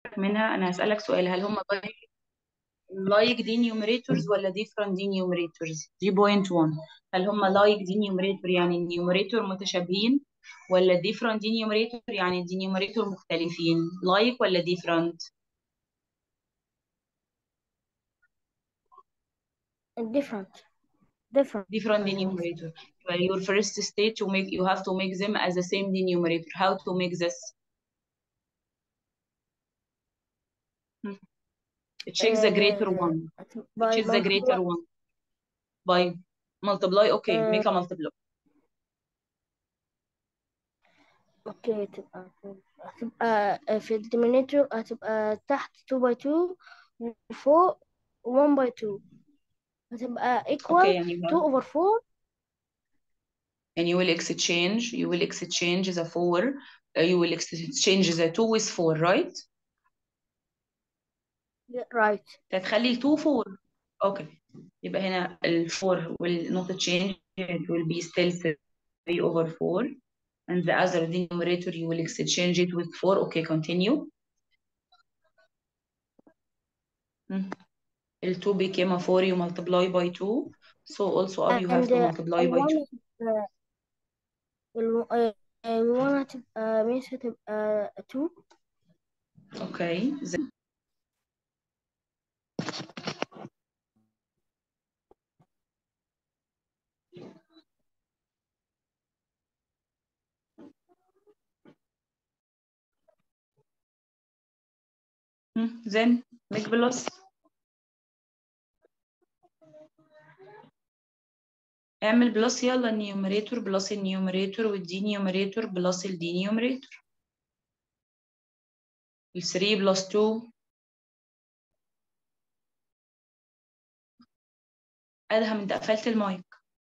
منها انا هسألك سؤال هل هم لايك دي نيوميريتورز ولا different دي نيوميريتورز دي بوينت 1 هل هم لايك دي نيوميريتور يعني النيوميريتور متشابهين ولا different دي نيوميريتور يعني دي نيوميريتور مختلفين لايك ولا different different different different denominator. Well, your first state to make you have to make them as the same denominator. How to make this? Hmm. Check the greater uh, one. by Which is the greater one? By multiply. Okay, Uh, make a multiply. اوكي تبقى هتبقى في الديمينيتور هتبقى تحت 2 باي 2 وفوق 1 باي 2 هتبقى Okay, equal and you 2 have, over 4 and you will exchange. You will exchange the four. Uh, you will exchange the two with four, right? Yeah, right هتخلي ال 2 4 اوكي يبقى هنا ال 4 will not change it will be still 3 over 4 and the other denominator you will exchange it with 4 okay continue Hmm. ال 2 became a 4 you multiply by 2 so also up you have and to uh, multiply by 2 الوان هتبقى الو- آه، الوان هتبقى ميس هتبقى 2 okay then Hmm. then make plus اعمل بلس يلا النيوميريتور بلس النيوميريتور والدينيوميريتور بلس الدينيوميريتور ال 3 بلس 2 ادهم انت قفلت المايك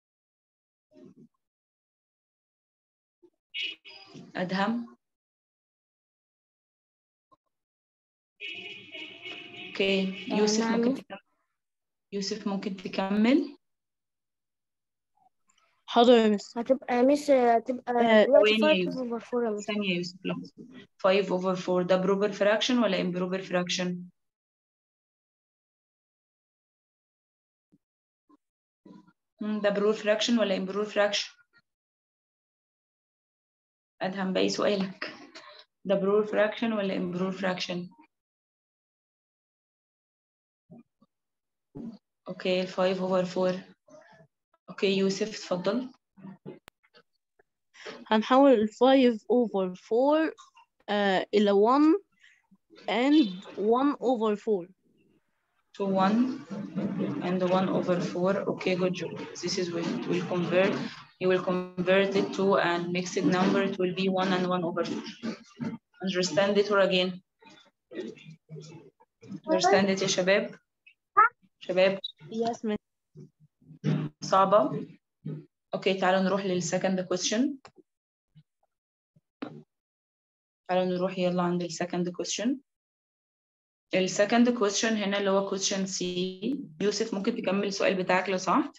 ادهم اوكي آه، يوسف نعم ممكن ميس تكمل يوسف ممكن تكمل حاضر يا مس هتبقى ميس هتبقى آه، دلوقتي ثواني يا 5 يوسف over 4 يا ميس ثانية يا يوسف لحظة 5 over 4 ده بروبر فراكشن ولا امبروبر فراكشن ده بروبر فراكشن ولا امبروبر فراكشن ادهم باقي سؤالك ده بروبر فراكشن ولا امبروبر فراكشن اوكي ال 5 over 4 اوكي يوسف اتفضل هنحول ال 5 over 4 آه إلى 1 and 1 over 4 to 1 and 1 over 4 okay good job this is what it will convert you will convert it to and mixed number it will be 1 and 1 over 4 understand it or again understand it يا شباب شباب yes miss صعبة اوكي تعالوا نروح للسكند question تعالوا نروح يلا عند السكند question السكند question هنا اللي هو question C يوسف ممكن تكمل السؤال بتاعك لو سمحت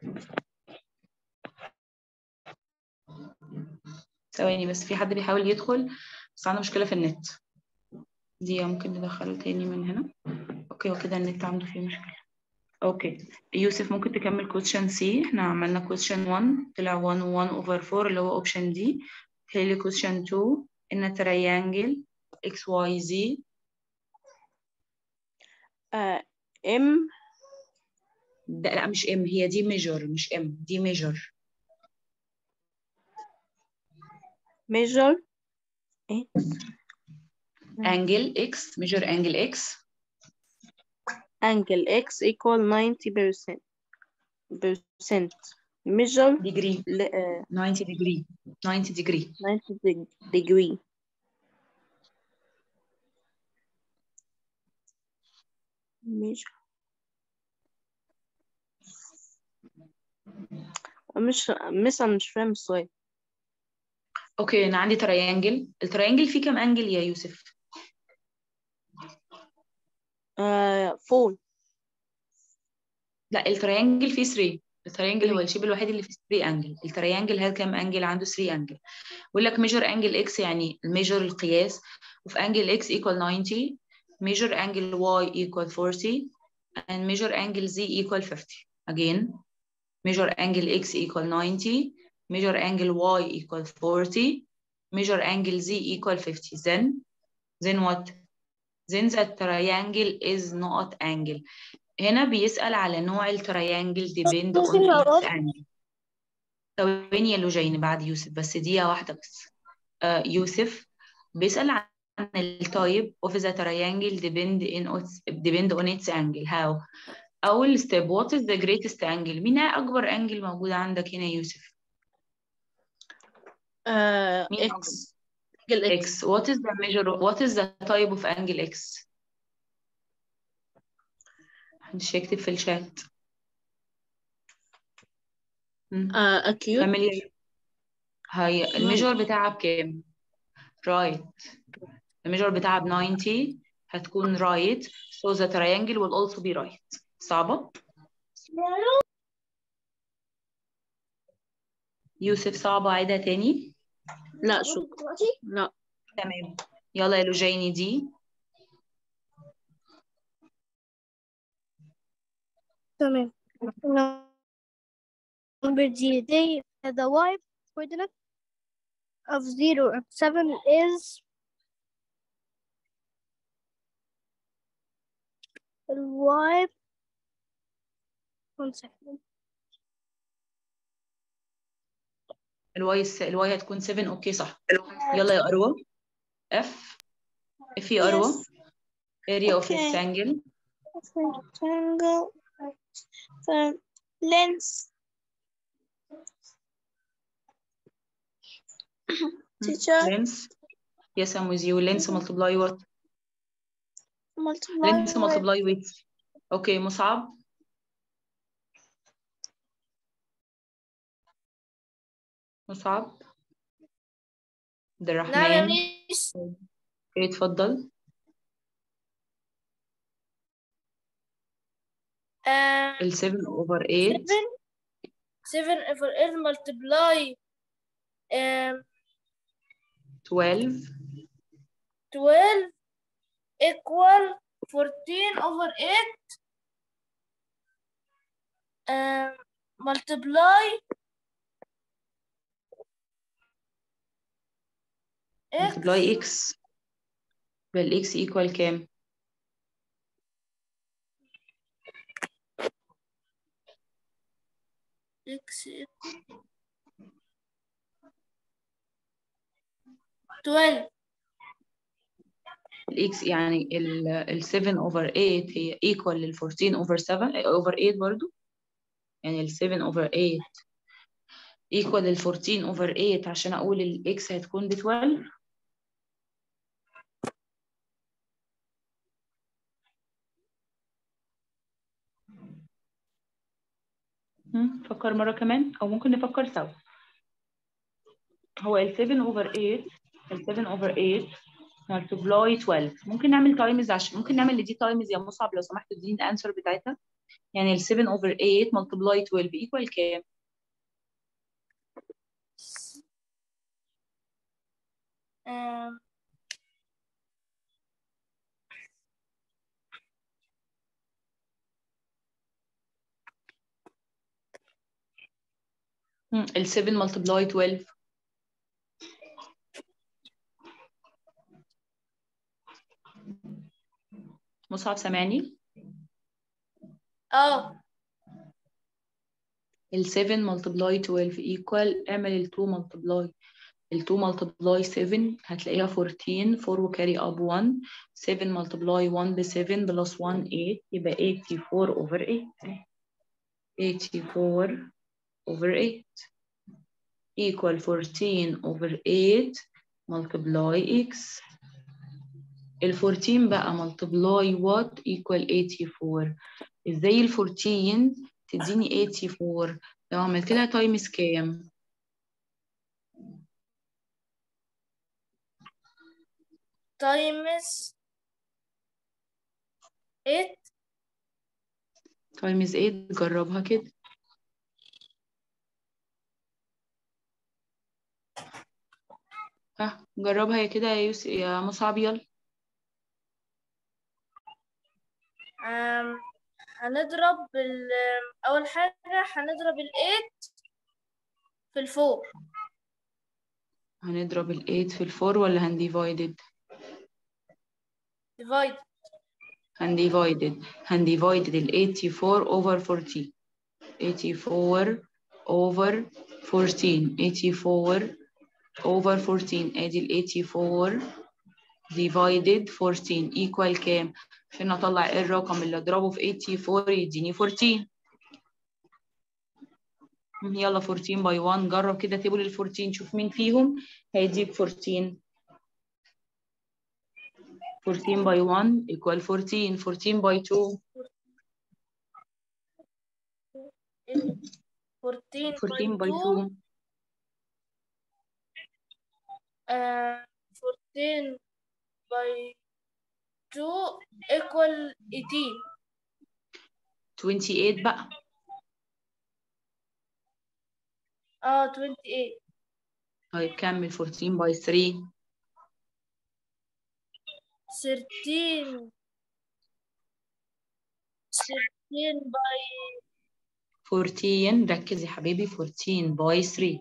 ثواني بس في حد بيحاول يدخل بس عنده مشكلة في النت دي ممكن ندخله تاني من هنا اوكي وكده النت عنده فيه مشكلة اوكي يوسف ممكن تكمل question C احنا عملنا question 1 طلع 1 و 1 over 4 اللي هو option D هي question 2 ان triangle XYZ آه M ده لا مش ام هي دي ميجر مش ام دي ميجر measure إيه انجل اكس ميجر انجل اكس angle x equal 90% percent measure ديجري ل- آه 90 degree 90 degree 90 deg- degree measure مش مش أنا مش فاهم السؤال اوكي انا عندي تريانجل التريانجل فيه كام انجل يا يوسف آه فول لا التريانجل فيه 3 التريانجل هو 3 الشيب الوحيد اللي فيه 3 انجل التريانجل هاد كام انجل عنده 3 انجل بيقول لك ميجر انجل اكس يعني الميجر القياس وفي انجل اكس ايكوال 90 measure angle y equal 40 and measure angle z equal 50 again measure angle x equal 90 measure angle y equal 40 measure angle z equal 50 then then what then the triangle is not angle هنا بيسأل على نوع التريانجل depend on ممكن أقول؟ its angle ثواني يا لوجين بعد يوسف بس دقيقة واحدة بس آه يوسف بيسأل عن التايب of the triangle depend in its depend on its angle how أول step what is the greatest angle مين أكبر angle موجودة عندك هنا يا يوسف آه مين X angle X X what is the measure what is the type of angle X محدش يكتب في الشات مم. آه acute كملي هي الميجر بتاعها بكام؟ رايت الميجر بتاعها ب 90 هتكون رايت so the triangle will also be right صعبة؟ يوسف صعبة عيدها تاني؟ لا شكرا لا تمام يلا يا لوجيني دي تمام number D they the y coordinate of 0 and 7 is y one second الواي الس... الواي هتكون 7 اوكي صح يلا يا اروى اف اف يا اروى area of Okay. rectangle rectangle for length teacher length yes I'm with you length multiply what multiply length with multiply with اوكي مصعب مصعب عبد نعم يا الرحمن ميس اوكي اتفضل آه، ال 7 over 8 7 7 over 8 multiply um, 12 12 equal 14 over 8 um, multiply x multiply x بال x equal كام؟ x 12 ال x يعني ال ال 7 over 8 هي equal لل 14 over 7 over 8 برضو يعني ال 7 over 8 equal لل 14 over 8 عشان أقول ال x هتكون ب 12 هم، نفكر مرة كمان أو ممكن نفكر سوا هو ال 7 over 8 ال 7 over 8 multiply 12 ممكن نعمل تايمز عشان ممكن نعمل لدي تايمز يا مصعب لو سمحت اديني الانسر بتاعتها يعني ال 7 over 8 multiply 12 equal كام؟ um, هم، ال 7 multiply 12 مصعب سامعني؟ اه ال 7 multiply 12 equal اعمل ال 2 multiply ال 2 multiply 7 هتلاقيها 14 4 وكاري up 1 7 multiply 1 ب 7 plus 1 8 يبقى 84 over 8 84 over 8 equal 14 over 8 multiply x ال 14 بقى multiply what equal 84 ازاي ال 14 تديني 84 لو عملت لها تايمز كام؟ times 8 تايمز 8 جربها كده ها جربها يا كده يا يوسف يا مصعب يلا أم، هنضرب ال أول حاجة هنضرب ال 8 في الفور هنضرب ال 8 في ال 4 ولا هنديفايدد divide هنديفايدد هنديفايدد ال 84 over 40 84 over 14 84 over 14 ادي ال 84 divided 14 equal كام؟ عشان اطلع ايه الرقم اللي اضربه في 84 يديني 14 يلا 14 باي 1 جرب كده تيبل ال 14 شوف مين فيهم هيديك 14 14 باي 1 equal 14 14 باي 2 14 14 باي 2 2 uh, 14 by 2 equal 18 28 بقى اه 28 طيب كمل 14 باي 3 13 13 by 14 ركز يا حبيبي 14 باي 3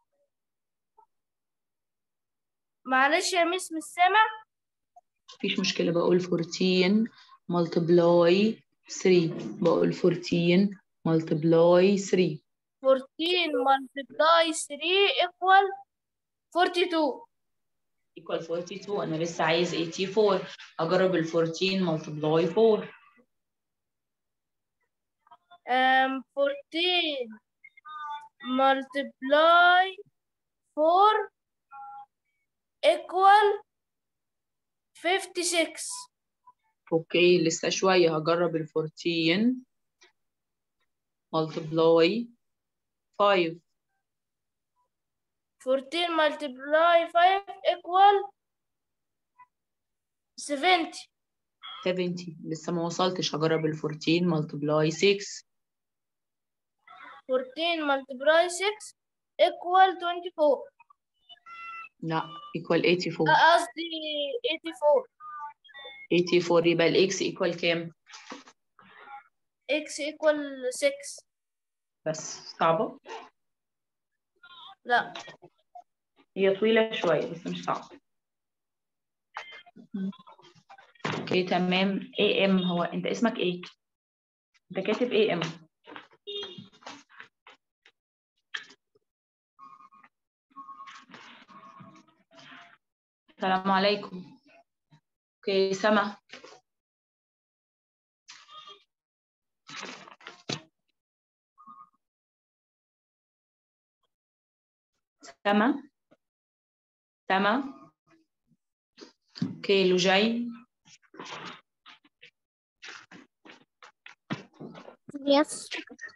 معلش يا مس مش سامع مفيش مشكلة بقول 14 multiply 3 بقول 14 multiply 3 14 multiply 3 equal 42 equal 42 أنا لسه عايز 84 أجرب ال 14 multiply 4 um, 14 multiply 4 equal 56 أوكي لسه شوية هجرب ال 14 multiply 5 14 multiply 5 equal 70 70 لسه ما وصلتش هجرب ال 14 multiply 6 14 multiply 6 equal 24 لا equal 84 آه، قصدي 84 84 يبقى ال x equal كام؟ x equal 6 بس صعبة لا هي طويلة شوية بس مش صعبة اوكي تمام اي ام هو انت اسمك ايه؟ انت كاتب اي ام السلام عليكم اوكي سما سما سما اوكي لوجاي يس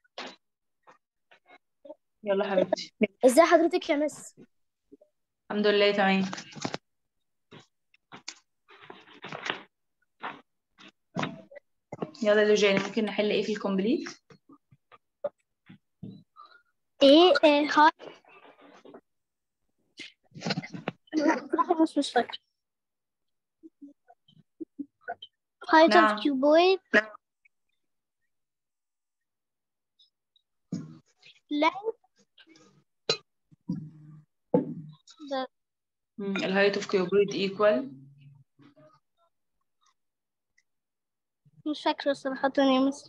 يلا حبيبتي ازاي حضرتك يا مس الحمد لله تمام يلا لوجاني ممكن نحل ايه في الكومبليت ايه ايه هاي بصراحة مش مش فاكرة height نعم. of cuboid length the الهايت اوف كيوبويد ايكوال مش فاكرة صراحة يا مس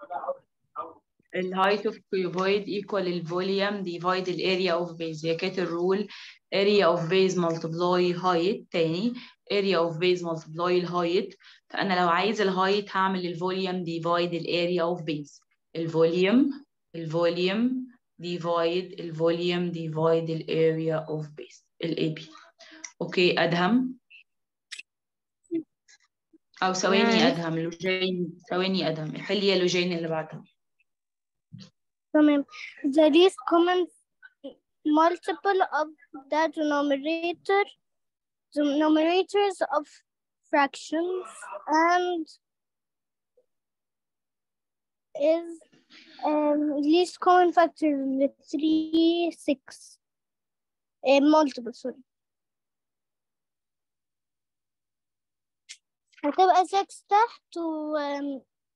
الهايت اوف كيوبويد ايكوال الفوليوم ديفايد الاريا اوف بيز هي كانت الرول اريا اوف بيز ملتبلاي هايت تاني اريا اوف بيز ملتبلاي الهايت فانا لو عايز الهايت هعمل الفوليوم ديفايد الاريا اوف بيز الفوليوم الفوليوم ديفايد الفوليوم ديفايد الاريا اوف بيز الاي بي اوكي ادهم او ثواني نعم. ادهم لوجين ثواني ادهم حلي يا لوجين اللي بعدها تمام the least common multiple of the denominator denominators of fractions and is um, least common factor 3 6 uh, multiple sorry هتبقى 6 تحت و um,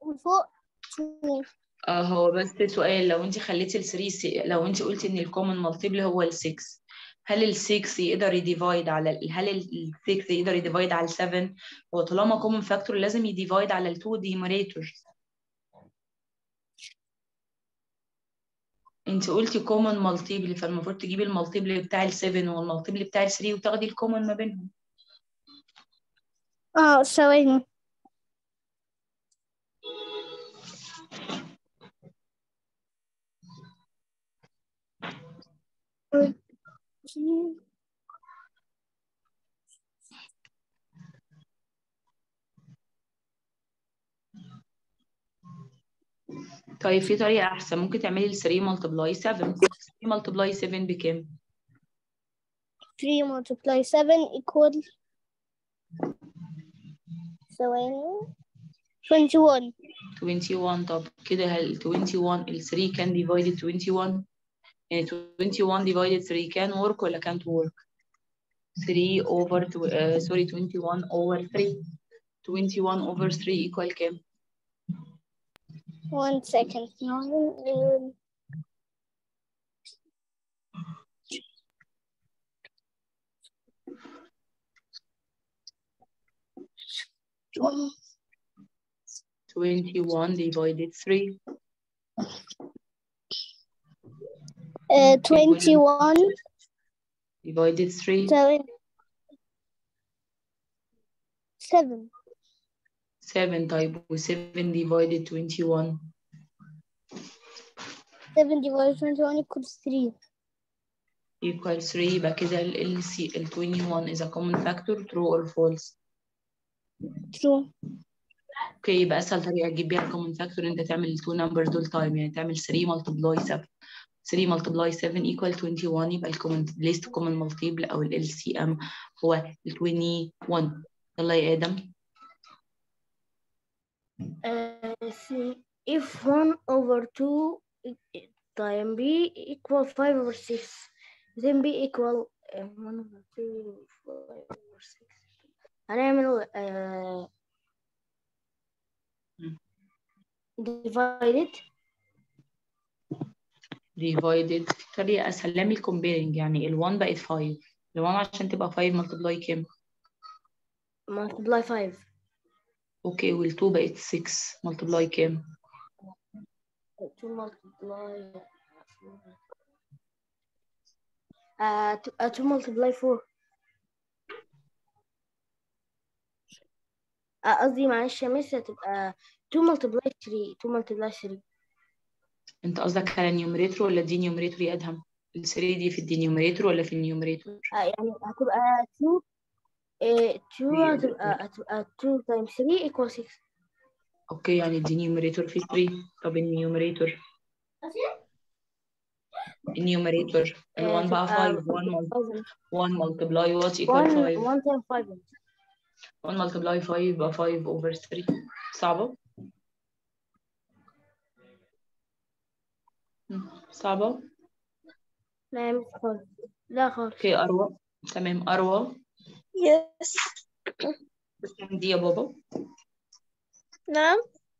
وفوق 2 اه هو بس سؤال لو انت خليتي ال 3 سي... لو انت قلتي ان الكومن مالتيبل هو ال 6 هل ال 6 يقدر يديفايد على ال... هل ال 6 يقدر يديفايد على ال 7 هو طالما كومن فاكتور لازم يديفايد على ال 2 ديميريتورز انت قلتي كومن مالتيبل فالمفروض تجيبي المالتيبل بتاع ال 7 والمالتيبل بتاع ال 3 وتاخدي الكومن ما بينهم اه ثواني طيب في طريقة أحسن ممكن تعملي ال 3 ملتبلاي 7 3 ملتبلاي 7 بكام؟ 3 multiply 7 equal ثواني 21 21 طب كده هل 21 ال 3 كان divided 21 يعني 21 divided 3 can work ولا can't work 3 over tw- uh, sorry 21 over 3 21 over 3 equal كام 1 second um, um, 21 divided 3 uh, 21 divided 3 7 7 7 طيب و 7 divided 21 7 divided 21 equals 3 equal 3 يبقى كده ال LC ال 21 is a common factor true or false true اوكي يبقى اسهل طريقه تجيب بيها الكومن فاكتور انت تعمل التو نمبرز دول تايم يعني تعمل 3 ملتبلاي 7 3 ملتبلاي 7 equal 21 يبقى الكومن least common multiple او ال LCM هو ال 21 يلا يا ادم Uh, see, if 1 over 2 i- time b equal 5 over 6, then b equal uh, 1 over 2 5 over 6. هنعمل uh, مم. divided divided طريقه اسهل نعمل comparing يعني ال 1 بقت 5 ال 1 عشان تبقى 5 ملتبلاي كام multiply 5 اوكي وال 2 بقت 6 ملتبلاي كام 2 multiply uh, two- uh, 2 multiply 4 آه، قصدي معلش يا مس هتبقى 2 multiply 3 2 multiply 3 انت قصدك على النيوميريتور ولا الدينيوميريتور يا ادهم ال 3 دي في الدينيوميريتور ولا في النيوميريتور آه، يعني هتبقى 2 إيه 2 هتبقى هتبقى 2 times 3 equal 6 اوكي يعني الدينيوميريتور فيه 3 طب النيوميريتور النيوميريتور ال 1 بقى 5 1 مل- 1 multiply what equal 1 5 1 times 5 1 multiply 5 يبقى 5 over 3 صعبة مم. صعبة لا يا مس خالص لا خالص اوكي أروى تمام أروى Yes. question دي يا بابا نعم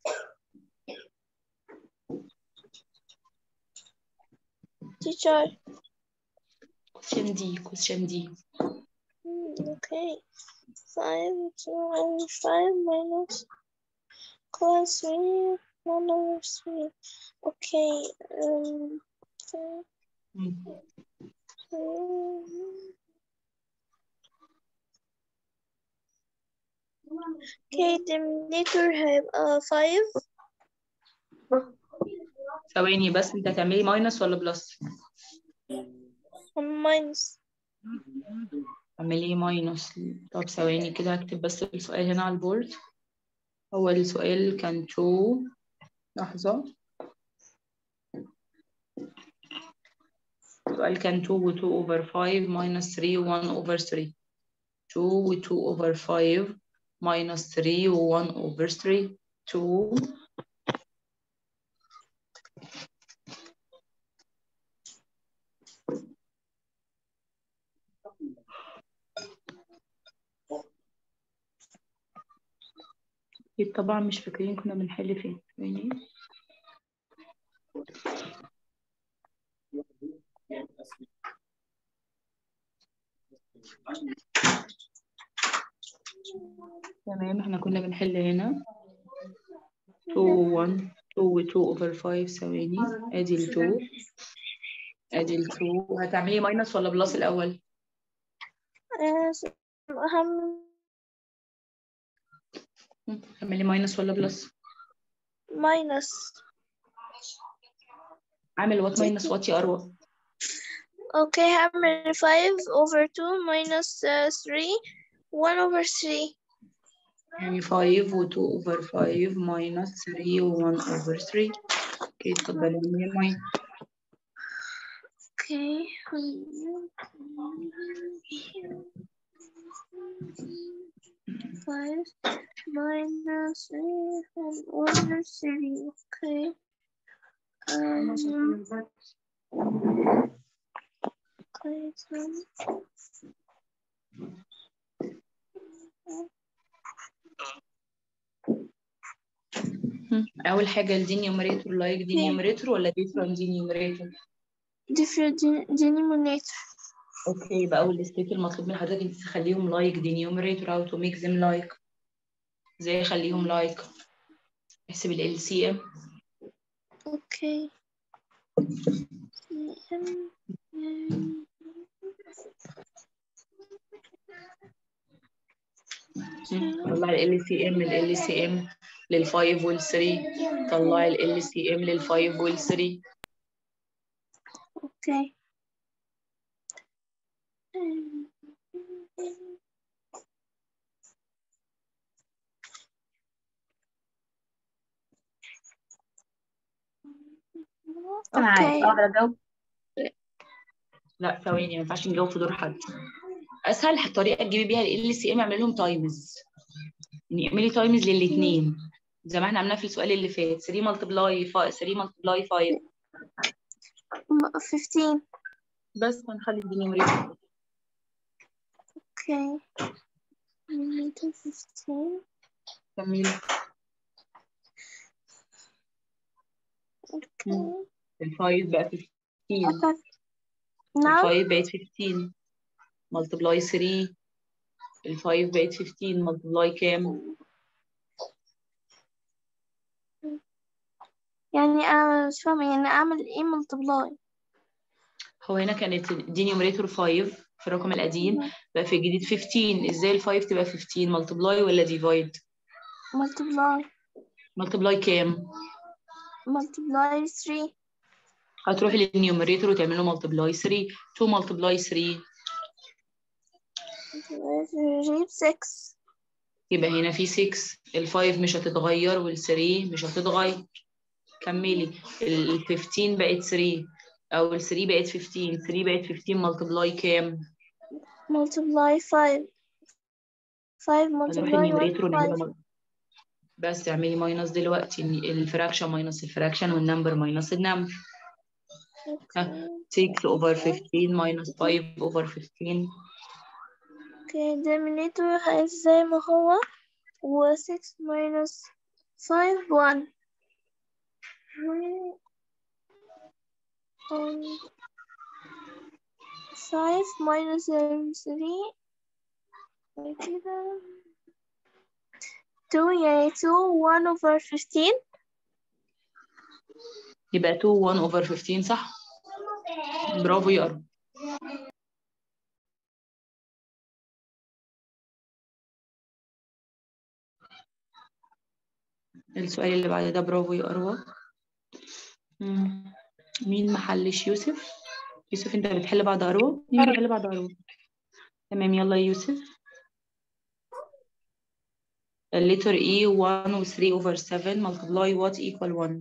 teacher question D question D Hmm, okay five two over five minus cos three one over three okay um okay. مم. Okay, denominator هيبقى five ثواني بس انت هتعملي ماينس ولا بلس minus اعملي ماينس طب ثواني كده هكتب بس السؤال هنا على البورد هو السؤال كان 2 لحظة السؤال كان 2 و 2 over 5 minus 3 و 1 over 3 2 و 2 over 5 minus 3 و 1 over 3 2 2 أكيد طبعا مش فاكرين كنا بنحل فين ثواني تمام احنا كنا بنحل هنا 2 1 2 و 2 over 5 ثواني ادي ال 2 ادي ال 2 هتعملي ماينس ولا بلس الأول؟ آه، أهم تعملي ماينس ولا بلس؟ minus عامل وات ماينس وات يا أروى okay هعمل 5 over 2 minus uh, 3 1 over 3 يعني 5 و 2 over 5 minus 3 و 1 over 3 اوكي اتفضلي من الماين okay five minus three and over three okay um okay so أول حاجة الدي نيوميريتور لايك دي نيوميريتور ولا different دي نيوميريتور different de- denominator اوكي يبقى أول ستيت المطلوب من حضرتك انت تخليهم لايك دي نيوميريتور how to make them like ازاي اخليهم لايك احسب ال LCM okay Um, طلعي ال LCM ال LCM لل 5 وال 3 طلعي ال LCM لل 5 وال 3 okay Um, okay اقدر اجاوب لا ثواني ما ينفعش نجاوب في دور حد اسهل طريقه تجيبي بيها ال LCM اعملي لهم تايمز يعني اعملي تايمز للاثنين زي ما احنا عملنا في السؤال اللي فات 3 ملتبلاي 3 ملتبلاي 5 م- 15 بس هنخلي الدنيا مريحه okay Denominator 15 كملي okay ال 5 بقى 15 okay ال now 5 بقت 15 ملتبلاي 3 ال 5 بقت 15 ملتبلاي كام؟ يعني أنا مش فاهمة يعني أعمل إيه ملتبلاي هو هنا كانت دي نيوميريتور 5 في الرقم القديم بقى في الجديد 15 ازاي ال 5 تبقى 15 ملتبلاي ولا ديفايد؟ ملتبلاي ملتبلاي كام؟ ملتبلاي 3 هتروحي للنيوميريتور وتعملي له ملتبلاي 3 2 ملتبلاي 3 جيب 6 يبقى هنا في 6 ال 5 مش هتتغير وال 3 مش هتتغير كملي ال 15 بقت 3 او ال 3 بقت 15 3 بقت 15 ملتبلاي كام؟ ملتبلاي 5 5 هنروح ملتبلاي 1 للنيوميريتور 5 ونعمله مل- بس اعملي ماينس دلوقتي إن الفراكشن ماينس الفراكشن والنمبر ماينس النمبر ها 6 over 15 minus 5 over 15 اوكي denominator هيبقى زي ما هو و 6 minus 5 1 um, 5 minus 3 كده 2 يعني 2 1 over 15 يبقى 2 1 over 15 صح؟ برافو يا أرض السؤال اللي بعد ده برافو يا أروى مم. مين محلش يوسف؟ يوسف أنت بتحل بعد أروى؟ مين بيحل بعد أروى؟ تمام يلا يا يوسف الليتر E 1 و 3 over 7 multiply what equal 1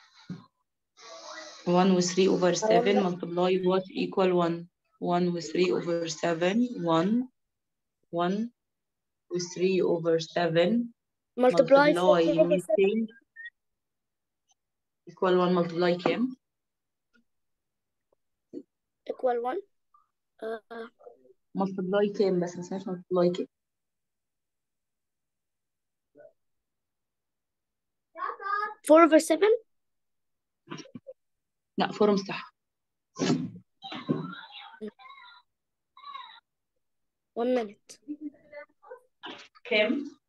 1 و 3 over 7 multiply what equal 1 1 و 3 over 7 1 1 و 3 over 7 multiply multiply 4 over 7 200 equal 1 multiply كام؟ equal 1 uh, multiply كام بس ما اسمهاش multiply كام 4 over 7 لا فورم صح 1 minute كام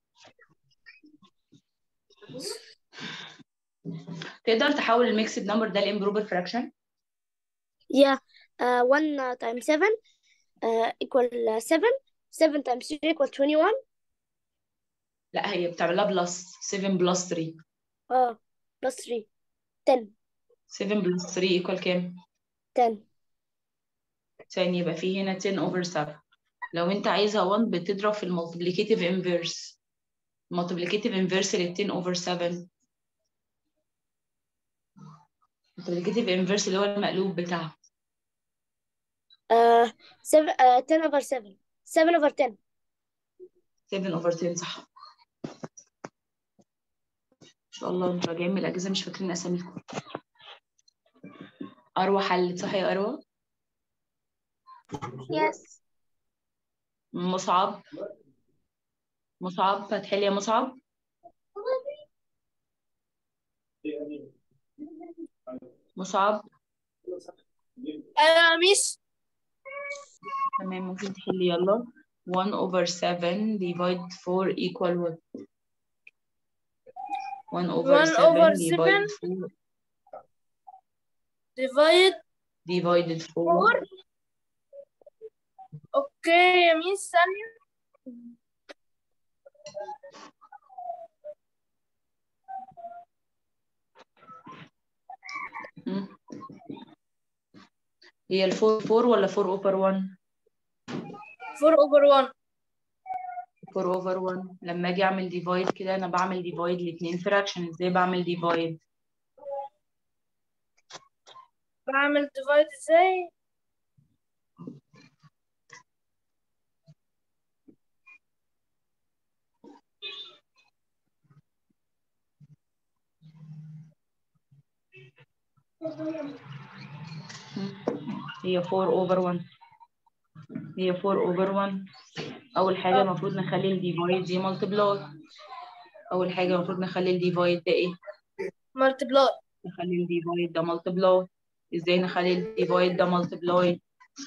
تقدر تحول الميكسد نمبر ده لامبروبر فراكشن yeah uh, 1 times 7 uh, equal 7 7 times 3 equal 21 لا هي بتعملها بلس 7 بلس 3 اه plus 3 10 7 بلس 3 ايكوال كام 10 ثاني يبقى في هنا 10 over 7 لو انت عايزها 1 بتضرب في المultiplicative inverse multiplicative inverse لل 10 over 7 multiplicative inverse اللي هو المقلوب بتاعها uh, 7 uh, 10 over 7 7 over 10 7 over 10 صح ان شاء الله انتوا راجعين من الاجازه مش فاكرين اساميكم اروى حلت صح يا اروى Yes. مصعب مصعب هتحل يا مصعب مصعب أنا ميس تمام ممكن تحلي يلا 1 over 7 divide 4 equal what 1 over 1 7 over divide 4 divide divided 4 اوكي يا ميس ثانية مم. هي ال 4 4 ولا 4 over 1 4 over 1 4 over 1 لما اجي اعمل ديفايد كده انا بعمل ديفايد لاتنين فراكشن ازاي بعمل ديفايد بعمل divide ازاي هي 4 over 1 هي 4 over 1 اول حاجه المفروض نخلي الديفايد دي ملتبلاي اول حاجه المفروض نخلي الديفايد ده ايه multiply نخلي الديفايد ده ملتبلاي ازاي نخلي الديفايد ده ملتبلاي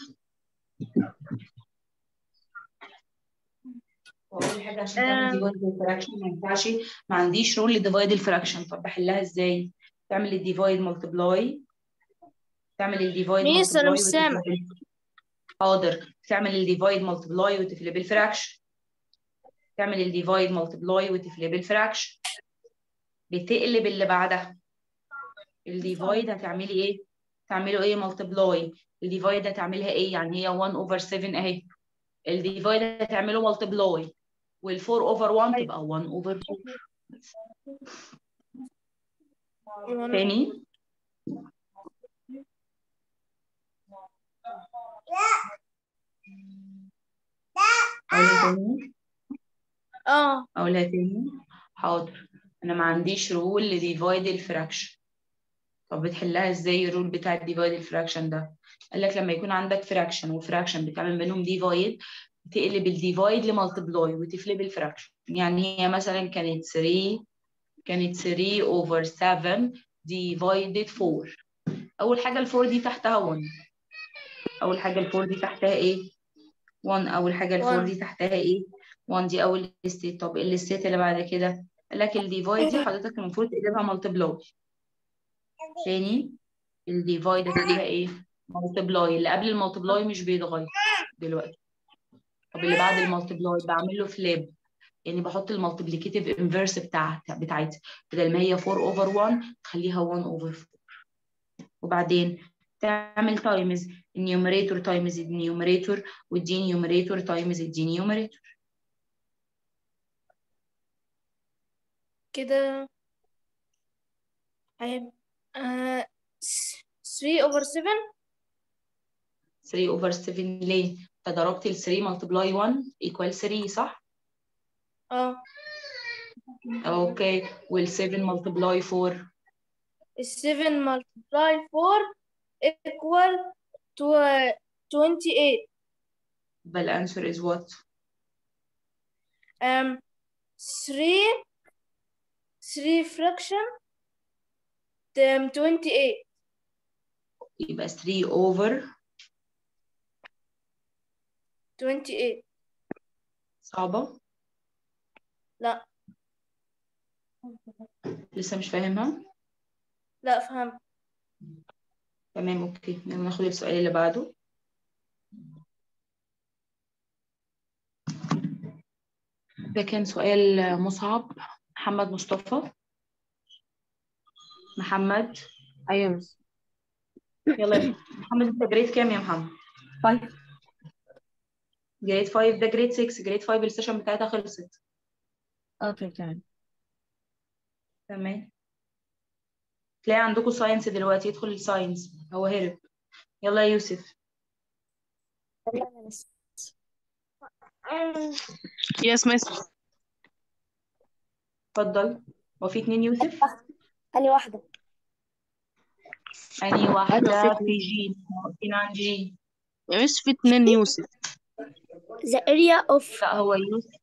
واول حاجه عشان تعمل آه. ديفايد بالفراكشن ما ينفعش ما عنديش رول لديفايد الفراكشن طب بحلها ازاي تعمل الديفايد ملتبلاي تعمل الديفايد ميس، أنا مش multiply سامع. وتفلب- حاضر تعمل الديفايد ملتبلاي وتفلب الفراكشن تعمل الديفايد ملتبلاي وتفلب الفراكشن بتقلب اللي بعدها الديفايد هتعملي ايه تعمله ايه ملتبلاي الديفايد هتعملها ايه يعني هي 1 over 7 اهي الديفايد هتعمله ملتبلاي وال 4 over 1 تبقى 1 over 4 تاني أقولها تاني اه أقولها تاني حاضر أنا ما عنديش رول لديفايد الفراكشن طب بتحلها ازاي الرول بتاع الديفايد الفراكشن ده قال لك لما يكون عندك فراكشن وفراكشن بتعمل بينهم ديفايد تقلب الديفايد لمالتبلاي وتفلب الفراكشن يعني هي مثلا كانت 3 كانت 3 over 7 divided 4 أول حاجة ال 4 دي تحتها 1 أول حاجة ال 4 دي تحتها إيه؟ 1 أول حاجة ال 4 1. دي تحتها إيه؟ 1 دي أول ستيت طب إيه الستيت اللي بعد كده؟ قال لك الديفايد دي حضرتك المفروض تقلبها مالتبلاي تاني الديفايد هتبقى إيه؟ مالتبلاي اللي قبل المالتبلاي مش بيتغير دلوقتي طب اللي بعد المالتبلاي بعمل له فليب يعني بحط المالتيبليكيتيف انفيرس بتاعتها بتاعتي بدل ما هي 4 اوفر 1 تخليها 1 اوفر 4 وبعدين تعمل تايمز النيوميريتور تايمز النيوميريتور والدي نيوميريتور تايمز الدي نيوميريتور كده هيبقى آه 3 over 7 3 اوفر 7 ليه؟ انت ضربت ال 3 ملتبلاي 1 ايكوال 3 صح؟ اه اوكي وال 7 ملتبلاي 4 ال 7 multiply 4 equal to 28 يبقى الانسر از وات؟ um 3 3 fraction um, 28 يبقى 3 over 28 صعبة لا لسه مش فاهمها لا فهم تمام اوكي يلا ناخد السؤال اللي بعده ده كان سؤال مصعب محمد مصطفى محمد أيوة مس يلا يا محمد انت جريد كام يا محمد؟ فايف جريد 5 ده جريد 6 جريد 5 السيشن بتاعتها خلصت أوكي تمام تمام تلاقي عندكم ساينس دلوقتي يدخل الساينس هو هرب يلا يا يوسف Yes, miss. اتفضل هو في اتنين يوسف أني واحدة أني واحدة أيوة، في جي واقفين عن جي يا مس في اتنين يوسف the area of لا هو يوسف